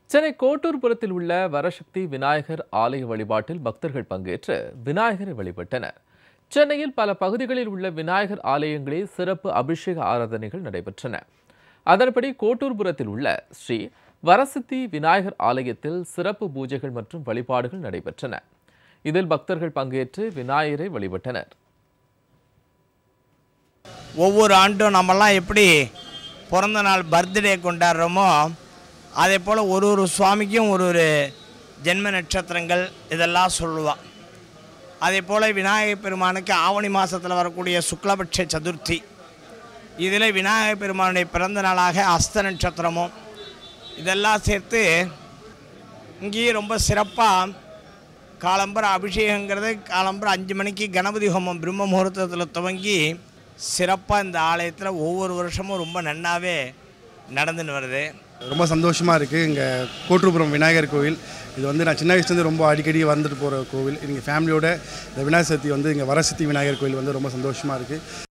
சென்னை கோட்டூர்புரத்தில் உள்ள வரசக்தி விநாயகர் ஆலய வழிபாட்டில் பக்தர்கள் பங்கேற்று விநாயகரை வழிபட்டனர் சென்னையில் பல பகுதிகளில் உள்ள விநாயகர் ஆலயங்களில் சிறப்பு அபிஷேக ஆராதனைகள் நடைபெற்றன அதன்படி கோட்டூர்புரத்தில் உள்ள ஸ்ரீ வரசித்தி விநாயகர் ஆலயத்தில் சிறப்பு பூஜைகள் மற்றும் வழிபாடுகள் நடைபெற்றன இதில் பக்தர்கள் பங்கேற்று விநாயகரை வழிபட்டனர் ஒவ்வொரு ஆண்டும் நம்மலாம் எப்படி பிறந்த நாள் பர்த்டே கொண்டாடுறோமோ அதே போல் ஒரு ஒரு சுவாமிக்கும் ஒரு ஒரு ஜென்ம நட்சத்திரங்கள் இதெல்லாம் சொல்லுவாள் அதே போல் விநாயகர் பெருமானுக்கு ஆவணி மாதத்தில் வரக்கூடிய சுக்லபட்ச சதுர்த்தி இதில் விநாயகர் பெருமானுடைய பிறந்த நாளாக அஸ்த நட்சத்திரமும் இதெல்லாம் சேர்த்து இங்கேயும் ரொம்ப சிறப்பாக காலம்பர அபிஷேகங்கிறது காலம்பர அஞ்சு மணிக்கு கணபதி ஹோமம் பிரம்ம முகூர்த்தத்தில் துவங்கி சிறப்பாக இந்த ஆலயத்தில் ஒவ்வொரு வருஷமும் ரொம்ப நன்னாவே நடந்துன்னு வருது ரொம்ப சந்தோஷமாக இருக்குது இங்கே கோட்டூர்புரம் விநாயகர் கோவில் இது வந்து நான் சின்ன வயசுலேருந்து ரொம்ப அடிக்கடி வந்துட்டு போகிற கோவில் இங்கே ஃபேமிலியோட இந்த விநாயகர் சதுர்த்தி வந்து இங்கே வரசக்தி விநாயகர் கோவில் வந்து ரொம்ப சந்தோஷமாக இருக்குது